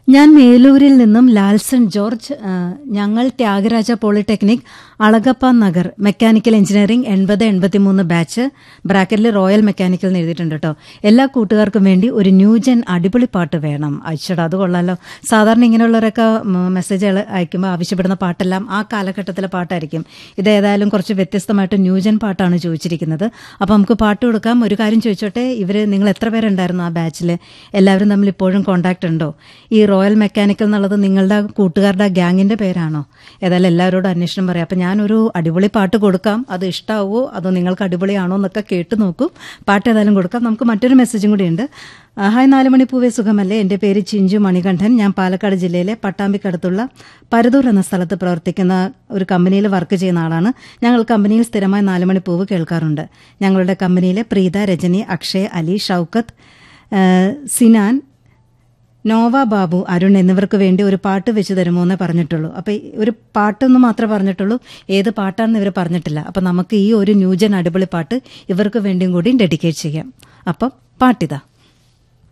ഞാൻ മേലൂരിൽ നിന്നും ലാൽസൺ ജോർജ് ആ, ഞങ്ങൾ Thyagaraja polytechnic Alagappa Nagar mechanical engineering എൺപത് എൺപത്തിമൂന്ന് ബാച്ച് ബ്രാക്കറ്റിൽ റോയൽ മെക്കാനിക്കൽ എന്ന് എഴുതിയിട്ടുണ്ട് കേട്ടോ എല്ലാ കൂട്ടുകാർക്കും വേണ്ടി ഒരു ന്യൂജൻ അടിപൊളി പാട്ട് വേണം അയച്ചടാ അത് കൊള്ളാലോ സാധാരണ ഇങ്ങനെയുള്ളവരൊക്കെ മെസ്സേജുകൾ അയക്കുമ്പോൾ ആവശ്യപ്പെടുന്ന പാട്ടെല്ലാം ആ കാലഘട്ടത്തിലെ പാട്ടായിരിക്കും ഇത് ഏതായാലും കുറച്ച് വ്യത്യസ്തമായിട്ട് ന്യൂജൻ പാട്ടാണ് ചോദിച്ചിരിക്കുന്നത് അപ്പോൾ നമുക്ക് പാട്ട് കൊടുക്കാം ഒരു കാര്യം ചോദിച്ചോട്ടെ ഇവർ നിങ്ങൾ എത്ര പേരുണ്ടായിരുന്നു ആ ബാച്ചിൽ എല്ലാവരും തമ്മിൽ ഇപ്പോഴും കോണ്ടാക്ട് ഉണ്ടോ ഈ റോയൽ മെക്കാനിക്കൽ എന്നുള്ളത് നിങ്ങളുടെ ഗ്യാങ്ങിന്റെ ഗ്യാങ്ങിൻ്റെ പേരാണോ ഏതായാലും എല്ലാവരോടും അന്വേഷണം പറയാം അപ്പം ഞാനൊരു അടിപൊളി പാട്ട് കൊടുക്കാം അത് ഇഷ്ടാവോ അതോ നിങ്ങൾക്ക് അടിപൊളിയാണോ എന്നൊക്കെ കേട്ട് നോക്കും പാട്ട് ഏതായാലും കൊടുക്കാം നമുക്ക് മറ്റൊരു മെസ്സേജും കൂടി ഉണ്ട് ആ, ഹായ് നാലുമണി പൂവേ സുഖമല്ലേ എൻ്റെ പേര് ചിഞ്ചു മണികണ്ഠൻ ഞാൻ പാലക്കാട് ജില്ലയിലെ പട്ടാമ്പിക്കടുത്തുള്ള പരതൂർ എന്ന സ്ഥലത്ത് പ്രവർത്തിക്കുന്ന ഒരു കമ്പനിയിൽ വർക്ക് ചെയ്യുന്ന ആളാണ് ഞങ്ങൾ കമ്പനിയിൽ സ്ഥിരമായി നാലുമണി പൂവ് കേൾക്കാറുണ്ട് ഞങ്ങളുടെ കമ്പനിയിലെ പ്രീത രജനി അക്ഷയ് അലി ഷൗക്കത്ത് ആ, സിനാൻ നോവ ബാബു അരുൺ എന്നിവർക്ക് വേണ്ടി ഒരു പാട്ട് വെച്ച് തരുമോ എന്നേ പറഞ്ഞിട്ടുള്ളൂ അപ്പോൾ ഒരു പാട്ടൊന്നും മാത്രമേ പറഞ്ഞിട്ടുള്ളൂ ഏത് പാട്ടാണെന്ന് ഇവർ പറഞ്ഞിട്ടില്ല അപ്പം നമുക്ക് ഈ ഒരു ന്യൂജൻ അടിപൊളി പാട്ട് ഇവർക്ക് വേണ്ടിയും കൂടി ഡെഡിക്കേറ്റ് ചെയ്യാം അപ്പം പാട്ടിതാ